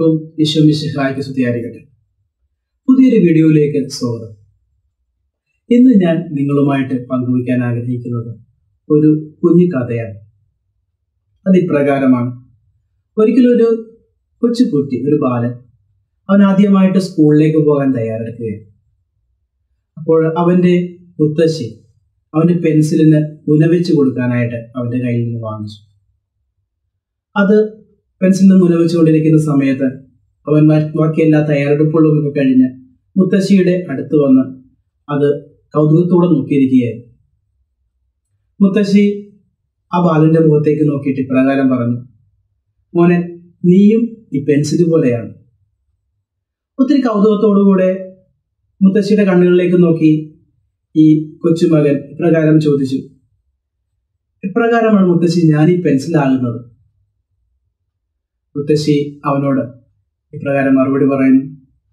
ഏവർക്കും ഈശോമിശിഹായ്ക്ക് സ്തുതിയായിരിക്കട്ടെ പുതിയൊരു വീഡിയോയിലേക്ക് സ്വാഗതം ഇന്ന് ഞാൻ നിങ്ങളുമായിട്ട് പങ്കുവയ്ക്കാൻ ആഗ്രഹിക്കുന്നത് ഒരു കുഞ്ഞു കഥയാണ് അത് ഇപ്രകാരമാണ് ഒരിക്കലും ഒരു കൊച്ചുകുട്ടി ഒരു ബാലൻ അവൻ ആദ്യമായിട്ട് സ്കൂളിലേക്ക് പോകാൻ തയ്യാറെടുക്കുകയാണ് അപ്പോൾ അവന്റെ മുത്തശ്ശി അവന്റെ പെൻസിലിന് മുനവെച്ച് കൊടുക്കാനായിട്ട് അവന്റെ കയ്യിൽ നിന്ന് വാങ്ങിച്ചു അത് പെൻസിലിന് മുനവെച്ചുകൊണ്ടിരിക്കുന്ന സമയത്ത് അവൻ ബാക്കി എല്ലാ തയ്യാറെടുപ്പുകളും ഒക്കെ കഴിഞ്ഞ് മുത്തശ്ശിയുടെ അടുത്ത് വന്ന് അത് കൗതുകത്തോടെ നോക്കിയിരിക്കുകയായിരുന്നു മുത്തശ്ശി ആ ബാലന്റെ മുഖത്തേക്ക് നോക്കിയിട്ട് ഇപ്രകാരം പറഞ്ഞു മോനെ നീയും ഈ പെൻസിൽ പോലെയാണ് ഒത്തിരി കൗതുകത്തോടുകൂടെ മുത്തശ്ശിയുടെ കണ്ണുകളിലേക്ക് നോക്കി ഈ കൊച്ചുമകൻ ഇപ്രകാരം ചോദിച്ചു ഇപ്രകാരമാണ് മുത്തശ്ശി ഞാൻ ഈ പെൻസിലാകുന്നത് മുത്തശ്ശി അവനോട് ഇപ്രകാരം മറുപടി പറയുന്നു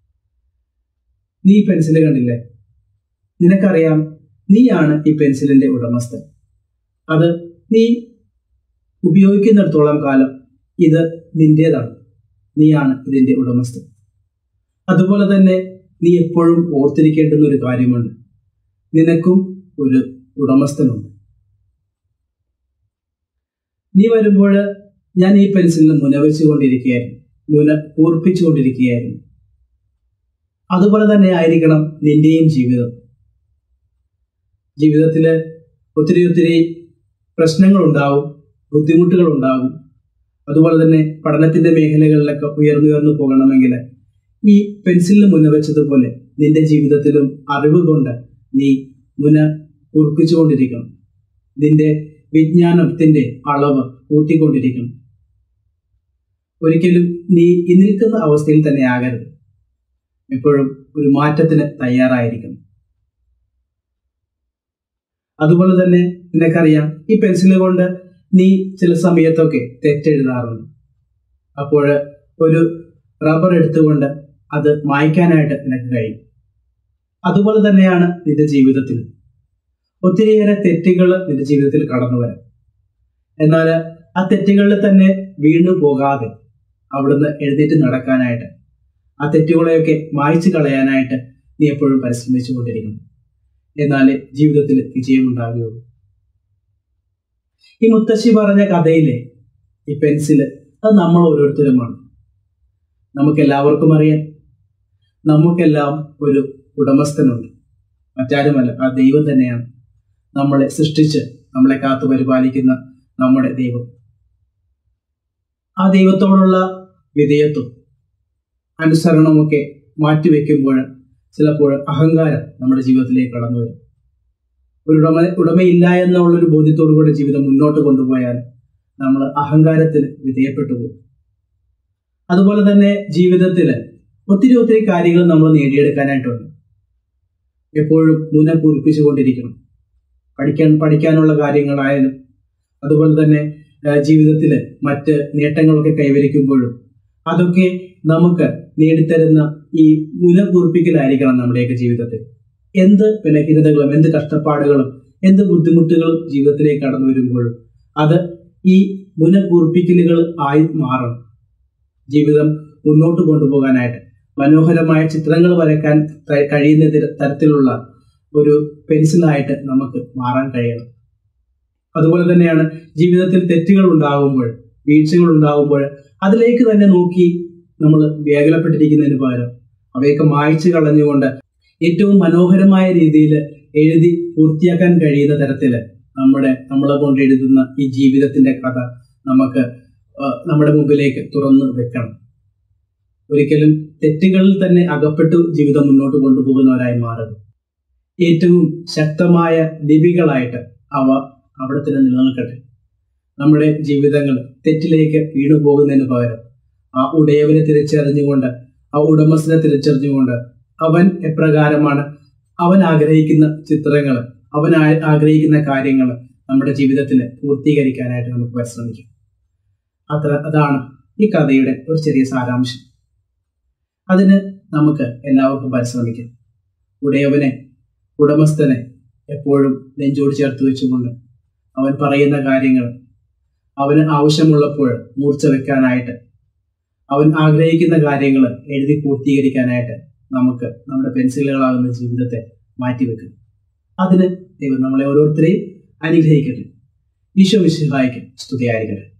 നീ ഈ പെൻസിൽ കണ്ടില്ലേ നിനക്കറിയാം നീയാണ് ഈ പെൻസിലിന്റെ ഉടമസ്ഥൻ അത് നീ ഉപയോഗിക്കുന്നിടത്തോളം കാലം ഇത് നിന്റേതാണ് നീയാണ് ഇതിന്റെ ഉടമസ്ഥൻ അതുപോലെ തന്നെ നീ എപ്പോഴും ഓർത്തിരിക്കേണ്ടുന്ന ഒരു കാര്യമുണ്ട് നിനക്കും ഒരു ഉടമസ്ഥനുണ്ട് നീ വരുമ്പോൾ ഞാൻ ഈ പെൻസിലിന് മുനവെച്ചുകൊണ്ടിരിക്കുകയായിരുന്നു മുന കൂർപ്പിച്ചുകൊണ്ടിരിക്കുകയായിരുന്നു അതുപോലെ തന്നെ ആയിരിക്കണം നിന്റെയും ജീവിതം ജീവിതത്തില് ഒത്തിരി ഒത്തിരി പ്രശ്നങ്ങൾ ഉണ്ടാവും ബുദ്ധിമുട്ടുകൾ ഉണ്ടാവും അതുപോലെ തന്നെ പഠനത്തിന്റെ മേഖലകളിലൊക്കെ ഉയർന്നുയർന്നു പോകണമെങ്കിൽ ഈ പെൻസിലിന് മുന്നവെച്ചതുപോലെ നിന്റെ ജീവിതത്തിലും അറിവ് കൊണ്ട് നീ മുന കുറിപ്പിച്ചുകൊണ്ടിരിക്കണം നിന്റെ വിജ്ഞാനത്തിന്റെ അളവ് കൂട്ടിക്കൊണ്ടിരിക്കണം ഒരിക്കലും നീ ഈ നിൽക്കുന്ന അവസ്ഥയിൽ തന്നെ ആകരുത് എപ്പോഴും ഒരു മാറ്റത്തിന് തയ്യാറായിരിക്കണം അതുപോലെ തന്നെ നിനക്കറിയാം ഈ പെൻസിൽ കൊണ്ട് നീ ചില സമയത്തൊക്കെ തെറ്റെഴുതാറുണ്ട് അപ്പോൾ ഒരു റബ്ബർ എടുത്തുകൊണ്ട് അത് മായ്ക്കാനായിട്ട് നിനക്ക് കഴിയും അതുപോലെ തന്നെയാണ് നിന്റെ ജീവിതത്തിൽ ഒത്തിരിയേറെ തെറ്റുകൾ നിന്റെ ജീവിതത്തിൽ കടന്നു വരാം എന്നാൽ ആ തെറ്റുകളിൽ തന്നെ വീണു പോകാതെ അവിടുന്ന് എഴുന്നേറ്റ് നടക്കാനായിട്ട് ആ തെറ്റുകളെയൊക്കെ മായ്ച്ചു കളയാനായിട്ട് നീ എപ്പോഴും പരിശ്രമിച്ചു കൊണ്ടിരിക്കണം എന്നാലേ ജീവിതത്തിൽ വിജയമുണ്ടാകുകയുള്ളൂ ഈ മുത്തശ്ശി പറഞ്ഞ കഥയിലെ ഈ പെൻസില് അത് നമ്മൾ ഓരോരുത്തരുമാണ് നമുക്കെല്ലാവർക്കും അറിയാം നമുക്കെല്ലാം ഒരു ഉടമസ്ഥനുണ്ട് മറ്റാരുമല്ല ആ ദൈവം തന്നെയാണ് നമ്മളെ സൃഷ്ടിച്ച് നമ്മളെ കാത്തു പരിപാലിക്കുന്ന നമ്മുടെ ദൈവം ആ ദൈവത്തോടുള്ള വിധേയത്വം അനുസരണമൊക്കെ മാറ്റിവെക്കുമ്പോൾ ചിലപ്പോൾ അഹങ്കാരം നമ്മുടെ ജീവിതത്തിലേക്ക് കടന്നു വരും ഒരു ഉടമ ഉടമയില്ല എന്നുള്ളൊരു ബോധ്യത്തോടു കൂടെ ജീവിതം മുന്നോട്ട് കൊണ്ടുപോയാൽ നമ്മൾ അഹങ്കാരത്തിന് വിധേയപ്പെട്ടു പോകും അതുപോലെ തന്നെ ജീവിതത്തിൽ ഒത്തിരി ഒത്തിരി കാര്യങ്ങൾ നമ്മൾ നേടിയെടുക്കാനായിട്ടുണ്ട് എപ്പോഴും മുന കുറിപ്പിച്ചുകൊണ്ടിരിക്കണം പഠിക്കാൻ പഠിക്കാനുള്ള കാര്യങ്ങളായാലും അതുപോലെ തന്നെ ജീവിതത്തിൽ മറ്റ് നേട്ടങ്ങളൊക്കെ കൈവരിക്കുമ്പോഴും അതൊക്കെ നമുക്ക് നേടിത്തരുന്ന ഈ മുന കുറിപ്പിക്കലായിരിക്കണം നമ്മുടെയൊക്കെ ജീവിതത്തിൽ എന്ത് ബലഹീനതകളും എന്ത് കഷ്ടപ്പാടുകളും എന്ത് ബുദ്ധിമുട്ടുകളും ജീവിതത്തിലേക്ക് കടന്നു വരുമ്പോഴും അത് ഈ മുന കുറിപ്പിക്കലുകൾ ആയി മാറണം ജീവിതം മുന്നോട്ട് കൊണ്ടുപോകാനായിട്ട് മനോഹരമായ ചിത്രങ്ങൾ വരയ്ക്കാൻ കഴിയുന്ന തരത്തിലുള്ള ഒരു പെൻസിലായിട്ട് നമുക്ക് മാറാൻ കഴിയണം അതുപോലെ തന്നെയാണ് ജീവിതത്തിൽ തെറ്റുകൾ ഉണ്ടാകുമ്പോൾ വീഴ്ചകൾ ഉണ്ടാകുമ്പോൾ അതിലേക്ക് തന്നെ നോക്കി നമ്മൾ വേഗലപ്പെട്ടിരിക്കുന്നതിന് പകരം അവയൊക്കെ മായ്ച്ചു കളഞ്ഞുകൊണ്ട് ഏറ്റവും മനോഹരമായ രീതിയിൽ എഴുതി പൂർത്തിയാക്കാൻ കഴിയുന്ന തരത്തിൽ നമ്മുടെ നമ്മളെ കൊണ്ട് എഴുതുന്ന ഈ ജീവിതത്തിന്റെ കഥ നമുക്ക് നമ്മുടെ മുമ്പിലേക്ക് തുറന്നു വെക്കണം ഒരിക്കലും തെറ്റുകളിൽ തന്നെ അകപ്പെട്ടു ജീവിതം മുന്നോട്ട് കൊണ്ടുപോകുന്നവരായി മാറുക ഏറ്റവും ശക്തമായ ലിപികളായിട്ട് അവ അവിടെ തന്നെ നിലനിൽക്കട്ടെ നമ്മുടെ ജീവിതങ്ങൾ തെറ്റിലേക്ക് വീണു പോകുന്നതിന് പകരം ആ ഉടയവനെ തിരിച്ചറിഞ്ഞുകൊണ്ട് ആ ഉടമസ്ഥനെ തിരിച്ചറിഞ്ഞുകൊണ്ട് അവൻ എപ്രകാരമാണ് അവൻ ആഗ്രഹിക്കുന്ന ചിത്രങ്ങൾ അവൻ ആഗ്രഹിക്കുന്ന കാര്യങ്ങൾ നമ്മുടെ ജീവിതത്തിൽ പൂർത്തീകരിക്കാനായിട്ട് നമുക്ക് പരിശ്രമിക്കാം അത്ര അതാണ് ഈ കഥയുടെ ഒരു ചെറിയ സാരാംശം അതിന് നമുക്ക് എല്ലാവർക്കും പരിശ്രമിക്കാം ഉടയവനെ ഉടമസ്ഥനെ എപ്പോഴും നെഞ്ചോട് ചേർത്ത് വെച്ചുകൊണ്ട് അവൻ പറയുന്ന കാര്യങ്ങൾ അവന് ആവശ്യമുള്ളപ്പോൾ മൂർച്ച വെക്കാനായിട്ട് അവൻ ആഗ്രഹിക്കുന്ന കാര്യങ്ങൾ എഴുതി പൂർത്തീകരിക്കാനായിട്ട് നമുക്ക് നമ്മുടെ പെൻസിലുകളാകുന്ന ജീവിതത്തെ മാറ്റിവെക്കുന്നു അതിന് ദൈവം നമ്മളെ ഓരോരുത്തരെയും അനുഗ്രഹിക്കട്ടെ ഈശോ വിശുദ്ധായിക്കും സ്തുതിയായിരിക്കട്ടെ